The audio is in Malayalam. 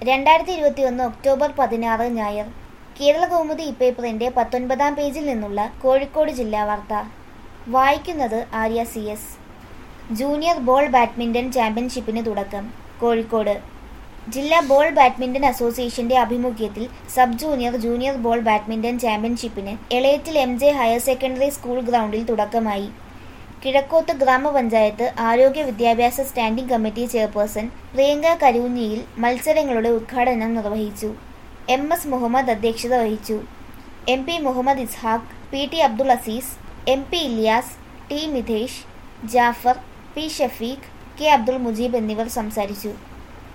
രണ്ടായിരത്തി ഇരുപത്തി ഒന്ന് ഒക്ടോബർ പതിനാറ് ഞായർ കേരള കൗമുദി ഇപ്പേപ്പറിന്റെ പത്തൊൻപതാം പേജിൽ നിന്നുള്ള കോഴിക്കോട് ജില്ലാ വാർത്ത വായിക്കുന്നത് Arya C S junior ball badminton ചാമ്പ്യൻഷിപ്പിന് തുടക്കം കോഴിക്കോട് ജില്ലാ ബോൾ ബാഡ്മിന്റൺ അസോസിയേഷന്റെ ആഭിമുഖ്യത്തിൽ sub junior junior ball badminton ചാമ്പ്യൻഷിപ്പിന് എളയറ്റിൽ M J higher secondary school ഗ്രൗണ്ടിൽ തുടക്കമായി കിഴക്കോത്ത് ഗ്രാമപഞ്ചായത്ത് ആരോഗ്യ വിദ്യാഭ്യാസ സ്റ്റാൻഡിംഗ് കമ്മിറ്റി ചെയർപേഴ്സൺ പ്രിയങ്ക കരൂഞ്ഞിയിൽ മത്സരങ്ങളുടെ ഉദ്ഘാടനം നിർവഹിച്ചു എം എസ് മുഹമ്മദ് അധ്യക്ഷത വഹിച്ചു M P Muhammad Ishaq P T Abdul Aziz M P Iliyas T Mithesh Jafar P Shafeeq K Abdul Mujeeb എന്നിവർ സംസാരിച്ചു